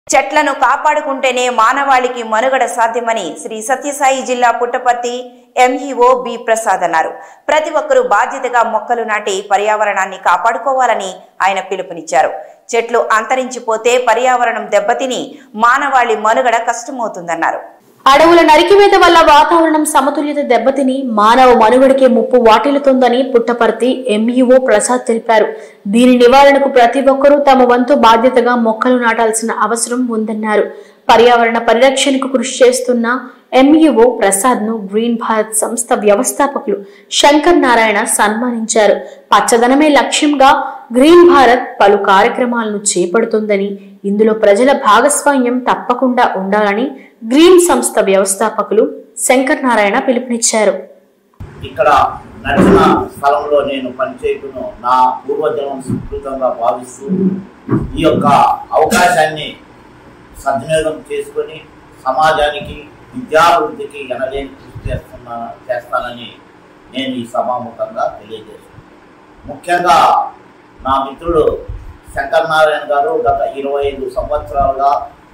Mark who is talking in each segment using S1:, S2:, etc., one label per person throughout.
S1: చెట్లను కాపాడుకుంటేనే మానవాళికి మనుగడ సాధ్యమని శ్రీ సత్యసాయి జిల్లా పుట్టపర్తి ఎంఈఓ బి ప్రసాద్ అన్నారు ప్రతి ఒక్కరూ బాధ్యతగా మొక్కలు నాటి పర్యావరణాన్ని కాపాడుకోవాలని ఆయన పిలుపునిచ్చారు చెట్లు అంతరించిపోతే పర్యావరణం దెబ్బతిని మానవాళి మనుగడ కష్టమవుతుందన్నారు
S2: అడవుల నరికివేత వల్ల వాతావరణం సమతుల్యత దెబ్బతిని మానవ మనుగడకే ముప్పు వాటిల్లుతోందని పుట్టపర్తి ఎంఈఓ ప్రసాద్ తెలిపారు దీని నివారణకు ప్రతి ఒక్కరూ తమ వంతు బాధ్యతగా మొక్కలు నాటాల్సిన అవసరం ఉందన్నారు పర్యావరణ పరిరక్షణకు కృషి చేస్తున్న ఎంఈఓ ప్రసాద్ ను గ్రీన్ భారత్ సంస్థ వ్యవస్థాపకులు శంకర్ నారాయణ సన్మానించారు పచ్చదనమే లక్ష్యంగా గ్రీన్ భారత్ పలు కార్యక్రమాలను చేపడుతుందని ఇందులో ప్రజల భాగస్వామ్యం తప్పకుండా ఉండాలని గ్రీన్ సంస్థ వ్యవస్థాపకులు శంకర్ నారాయణ పిలుపునిచ్చారు
S3: ఇక్కడ నడిచిన స్థలంలో నేను పనిచేయటను నా పూర్వజన్మ సుకృతంగా భావిస్తూ ఈ యొక్క అవకాశాన్ని సద్వినియోగం చేసుకొని సమాజానికి విద్యాభివృద్ధికి ఎనలేని కృషి చేస్తున్నా చేస్తానని నేను ఈ సభాముఖంగా తెలియజేస్తున్నాను ముఖ్యంగా నా మిత్రుడు శంకర్ నారాయణ గారు గత ఇరవై ఐదు సంవత్సరాలుగా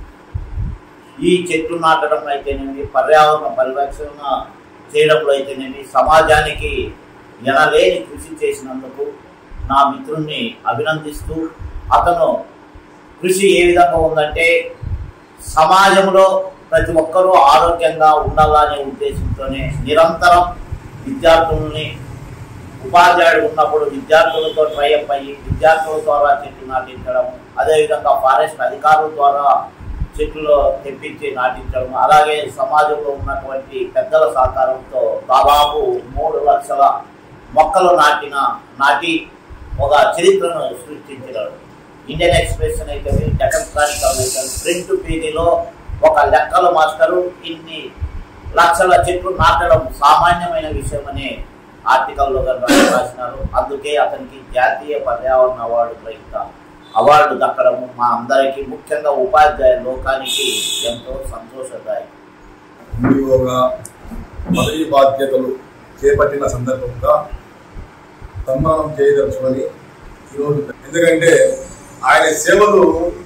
S3: ఈ చెట్లు నాటడం అయితేనేమి పర్యావరణ పరిరక్షణ చేయడంలో అయితేనేమి సమాజానికి ఎనలేని కృషి చేసినందుకు నా మిత్రుణ్ణి అభినందిస్తూ అతను కృషి ఏ విధంగా ఉందంటే సమాజంలో ప్రతి ఒక్కరూ ఆరోగ్యంగా ఉండాలనే ఉద్దేశంతోనే నిరంతరం విద్యార్థుల్ని ఉపాధ్యాయుడు ఉన్నప్పుడు విద్యార్థులతో ట్రైఅప్ అయ్యి విద్యార్థుల ద్వారా చెట్లు నాటించడం అదేవిధంగా ఫారెస్ట్ అధికారుల ద్వారా చెట్లు తెప్పించి నాటించడం అలాగే సమాజంలో ఉన్నటువంటి పెద్దల సహకారంతో దాదాపు మూడు లక్షల మొక్కలు నాటిన నాటి ఒక చరిత్రను సృష్టించినాడు ఇండియన్ ఎక్స్ప్రెస్ అయితే డెక్కన్ క్రానికల్ ప్రింట్ పేజీలో ఒక లెక్కల మాస్టరు ఇన్ని లక్షల చెట్లు నాటడం సామాన్యమైన విషయం అనే ఆర్టికల్లో కనుక రాసినారు అందుకే అతనికి జాతీయ పర్యావరణ అవార్డు గ్రహీత అవార్డు దక్కడము మా అందరికీ ముఖ్యంగా ఉపాధ్యాయ లోకానికి ఎంతో సంతోషదాయకం
S4: ఎంఈఓగా పదవి బాధ్యతలు చేపట్టిన సందర్భంగా సన్మానం చేయదలుచుకొని ఈరోజు ఎందుకంటే ఆయన సేవలు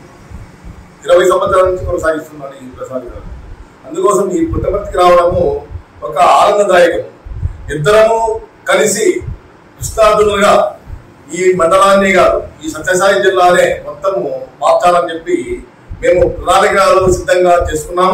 S4: ఇరవై సంవత్సరాల నుంచి కొనసాగిస్తున్నాను ఈ ప్రసాద్ గారు అందుకోసం ఈ పుట్టపర్తికి రావడము ఒక ఆనందదాయకం ఇద్దరము కలిసి విస్తార్థులుగా ఈ మండలాన్ని కాదు ఈ సత్యసాయి జిల్లానే మొత్తము మార్చాలని చెప్పి మేము ప్రణాళికలు సిద్ధంగా చేసుకున్నాము